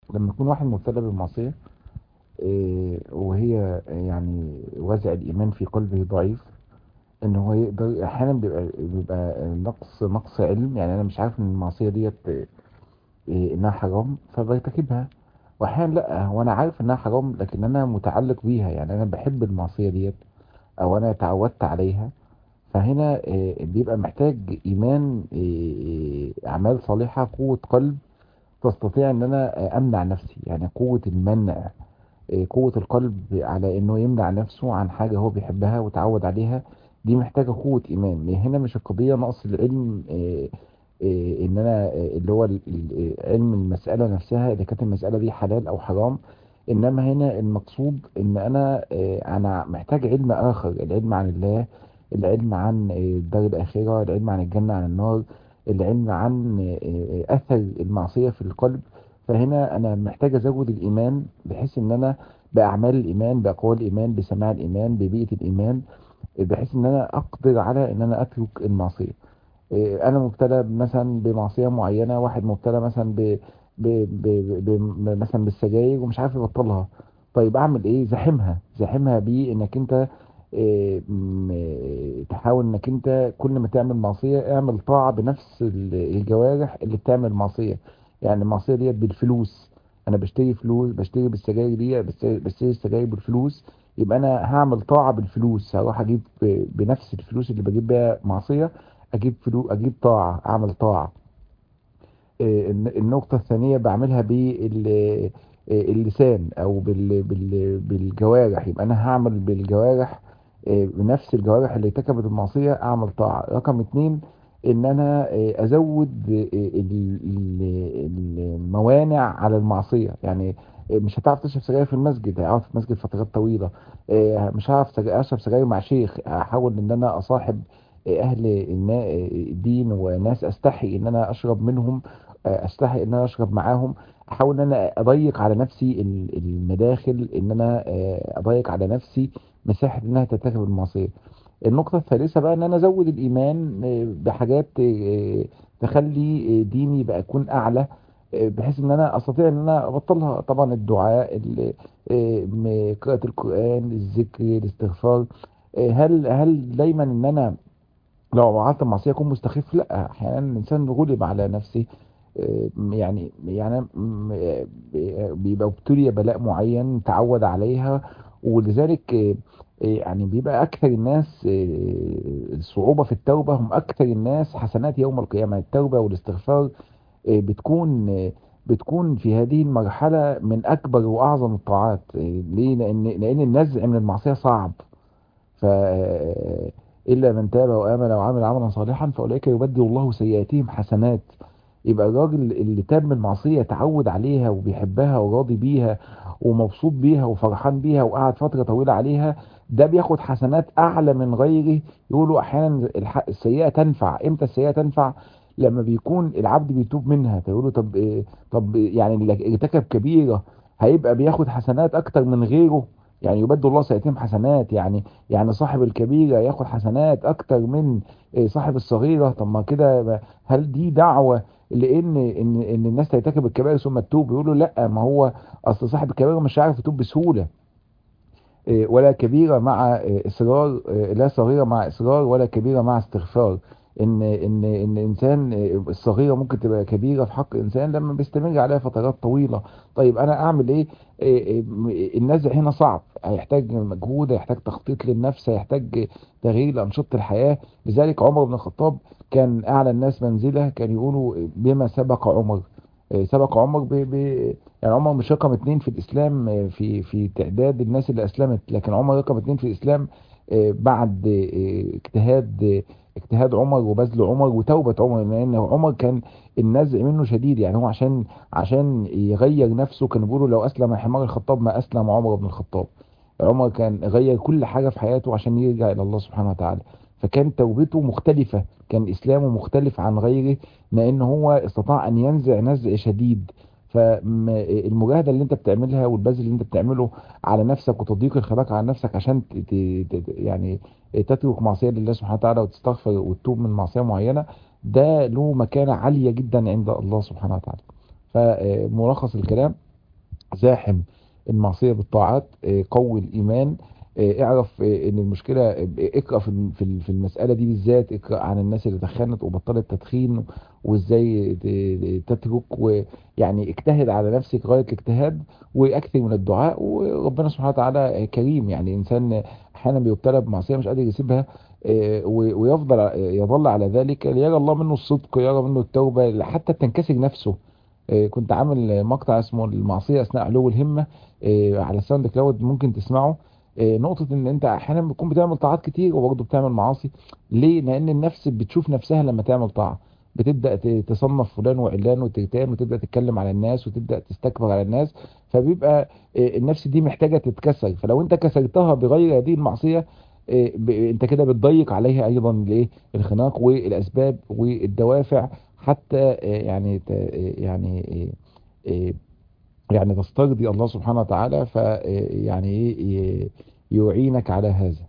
لما يكون واحد مبتلى بالمعصية إيه، وهي يعني وزع الإيمان في قلبه ضعيف إن هو يقدر أحيانا بيبقى بيبقى نقص نقص علم يعني أنا مش عارف إن المعصية ديت إيه، إنها حرام فبرتكبها وأحيانا لأ هو أنا عارف إنها حرام لكن أنا متعلق بيها يعني أنا بحب المعصية ديت أو أنا تعودت عليها فهنا إيه، بيبقى محتاج إيمان إيه، أعمال صالحة قوة قلب تستطيع ان انا امنع نفسي يعني قوة المنع إيه، قوة القلب على انه يمنع نفسه عن حاجة هو بيحبها وتعود عليها دي محتاجة قوة ايمان هنا مش القضية نقص العلم إيه، إيه، ان انا إيه، اللي هو ال- ال- علم المسألة نفسها اذا كانت المسألة دي حلال او حرام انما هنا المقصود ان انا إيه، انا محتاج علم اخر العلم عن الله العلم عن إيه، الدار الاخرة العلم عن الجنة عن النار العلم عن إيه، اثر المعصية في القلب فهنا انا محتاج ازود الايمان بحيث ان انا باعمال الايمان باقوال الايمان بسماع الايمان ببيئة الايمان بحيث ان انا اقدر على ان انا اترك المعصية إيه، انا مبتلى مثلا بمعصيه معينه واحد مبتلى مثلا ب... ب... ب... ب... ب... مثلا بالسجاير ومش عارف يبطلها طيب اعمل ايه زاحمها زاحمها بيه انك انت إيه، م- إيه، تحاول انك انت كل ما تعمل معصيه اعمل طاعه بنفس ال- الجوارح اللي بتعمل معصيه يعني المعصيه ديت بالفلوس انا بشتري فلوس بشتري بالسجاير دي بشتري بشتري السجاير بالفلوس يبقى انا هعمل طاعه بالفلوس هروح اجيب ب- بنفس الفلوس اللي بجيب بيها معصيه اجيب فلوس اجيب طاعة اعمل طاعة إيه، الن- النقطة الثانية بعملها باللسان او بال- بال- بالجوارح يبقى انا هعمل بالجوارح إيه، بنفس الجوارح اللي ارتكبت المعصية اعمل طاعة رقم اتنين ان انا إيه، ازود إيه، ال- ال- الموانع على المعصية يعني إيه، مش هتعرف تشرب سجاير في المسجد هقعد في المسجد فترات طويلة إيه، مش هعرف سج- اشرب سجاير مع شيخ احاول ان انا اصاحب اهل النا- الدين وناس استحي ان انا اشرب منهم استحي ان انا اشرب معاهم احاول ان انا اضيق على نفسي ال- المداخل ان انا آه، اضيق على نفسي مساحة انها ترتكب المعصية النقطة الثالثة بقى ان انا ازود الايمان آه، بحاجات آه، تخلي آه، ديني بقى يكون اعلى آه، بحيث ان انا استطيع ان انا ابطلها طبعا الدعاء ال- آه، م- قراءة القرآن الذكر الاستغفار آه، هل هل دايما ان انا لو عملت المعصية أكون مستخف لا أحيانا الإنسان غلب على نفسه آه، يعني يعني م- آه، بيبقى ابتلي بلاء معين تعود عليها ولذلك آه، آه، يعني بيبقى أكثر الناس آه، صعوبة في التوبة هم أكثر الناس حسنات يوم القيامة التوبة والاستغفار آه، بتكون آه، بتكون في هذه المرحلة من أكبر وأعظم الطاعات آه، ليه؟ لأن لأن النزع من المعصية صعب ف إلا من تاب وآمن وعمل عملا صالحا فأولئك يبدل الله سيئاتهم حسنات يبقى الراجل اللي تاب من المعصية تعود عليها وبيحبها وراضي بيها ومبسوط بيها وفرحان بيها وقعد فترة طويلة عليها ده بياخد حسنات أعلى من غيره يقولوا أحيانا الح- السيئة تنفع إمتى السيئة تنفع لما بيكون العبد بيتوب منها تقولوا طب إيه طب يعني اللي ارتكب كبيرة هيبقى بياخد حسنات أكتر من غيره يعني يبدل الله سيئاتهم حسنات يعني يعني صاحب الكبيرة ياخد حسنات أكتر من إيه، صاحب الصغيرة طب ما كده هل دي دعوة لان ان ان الناس ترتكب الكبائر ثم تتوب يقولوا لا ما هو اصل صاحب الكبائر مش عارف يتوب بسهوله إيه، ولا كبيره مع إيه، اصرار إيه، لا صغيره مع اصرار ولا كبيره مع استغفار ان ان ان انسان إيه، الصغيره ممكن تبقى كبيره في حق انسان لما بيستمر عليها فترات طويله طيب انا اعمل ايه إيه، إيه، م- النزع هنا صعب هيحتاج مجهود هيحتاج تخطيط للنفس هيحتاج تغيير لانشطه الحياه لذلك عمر بن الخطاب كان اعلى الناس منزله كان يقولوا بما سبق عمر إيه، سبق عمر ب... ب... يعني عمر مش رقم اتنين في الاسلام آه، في في تعداد الناس اللي اسلمت لكن عمر رقم اتنين في الاسلام آه، بعد آه، اجتهاد آه، اجتهاد عمر وبذل عمر وتوبة عمر لان عمر كان النزع منه شديد يعني هو عشان عشان يغير نفسه كانوا بيقولوا لو اسلم حمار الخطاب ما اسلم عمر بن الخطاب عمر كان غير كل حاجة في حياته عشان يرجع الى الله سبحانه وتعالى فكان توبته مختلفة كان اسلامه مختلف عن غيره لان هو استطاع ان ينزع نزع شديد فالمجاهده اللي انت بتعملها والبذل اللي انت بتعمله على نفسك وتضييق الخلاق على نفسك عشان ت- ت- ت- يعني تترك معصيه لله سبحانه وتعالى وتستغفر وتتوب من معصيه معينه ده له مكانه عاليه جدا عند الله سبحانه وتعالى فملخص الكلام زاحم المعصية بالطاعات آه، قوي الإيمان آه، اعرف آه، ان المشكلة آه، اقرأ في الم- في ال- في المسألة دي بالذات اقرأ عن الناس اللي دخنت وبطلت تدخين وازاي ت- تترك ويعني اجتهد على نفسك غاية الاجتهاد واكثر من الدعاء وربنا سبحانه وتعالى كريم يعني انسان احيانا بيبتلى بمعصية مش قادر يسيبها آه، و- ويفضل يظل على ذلك ليرى الله منه الصدق يرى منه التوبة حتى تنكسر نفسه آه، كنت عامل مقطع اسمه المعصية أثناء علو الهمة آه، على الساوند كلاود ممكن تسمعه آه، نقطة إن أنت أحيانا بتكون بتعمل طاعات كتير وبرضه بتعمل معاصي ليه؟ لأن النفس بتشوف نفسها لما تعمل طاعة بتبدأ ت- تصنف فلان وعلان وترتان وتبدأ تتكلم على الناس وتبدأ تستكبر على الناس فبيبقى آه، النفس دي محتاجة تتكسر فلو أنت كسرتها بغير هذه المعصية آه، ب- أنت كده بتضيق عليها أيضا الإيه؟ الخناق والأسباب والدوافع حتى آه، يعني ت- آه، يعني آه، آه، يعني تسترضي الله سبحانه وتعالى فيعني ايه ي- يعينك على هذا